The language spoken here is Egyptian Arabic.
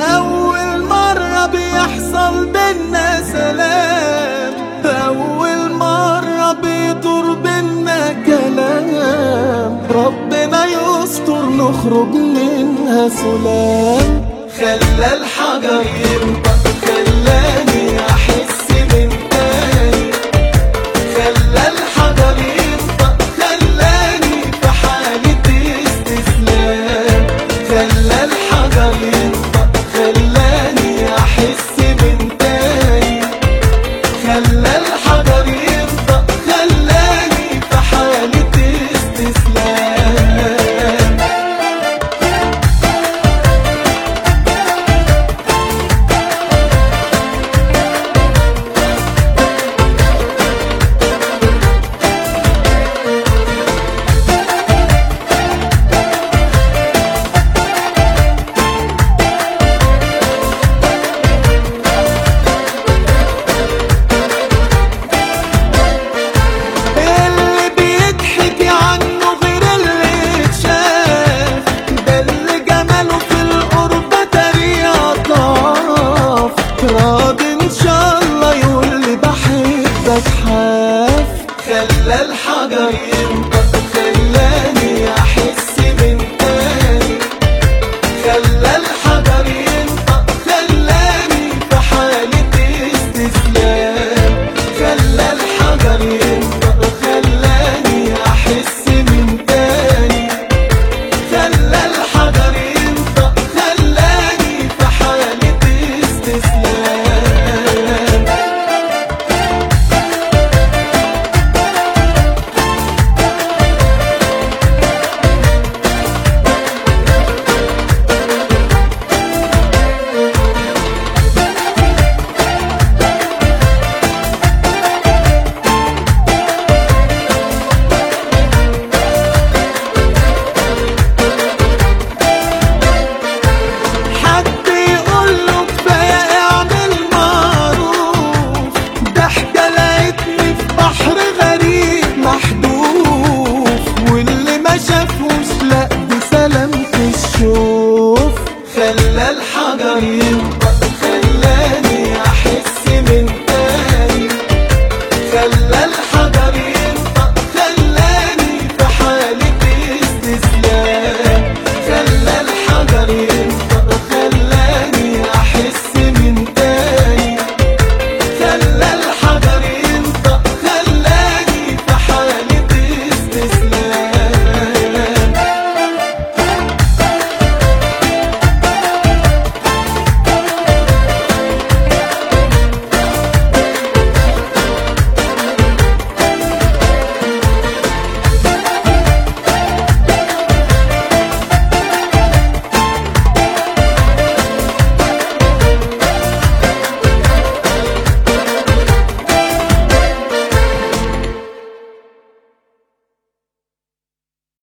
أول مرة بيحصل بينا سلام أول مرة بيدور بينا كلام ربنا يستر نخرج منها سلام خلى الحجر ينطق خلاني أحس من تاني خلى الحجر ينطق خلاني في حالة استسلام خلى الحجر ينطق خلاني أحس من تاني خلى الحجر ينطق خلاني في حالة استسلام اللي بيضحك عنه غير اللي اتشاف ده اللي جماله في القرب طريقة ضعف راضي ان شاء الله يقول لي بحبك حاف خلى الحجر ينطق خلاني احس من تاني خلى الحجر ينطق خلاني في حالة استسلام خلى الحجر ينطق خلاني أحس من تاني خلى الحجر ينطق خلاني في حالة استسلام حد يقول له كفايه اعمل معروف ضحكه لقيتني في بحر غريب محدوف واللي ما شافوش لا بسلامة الشوف خلى الحجر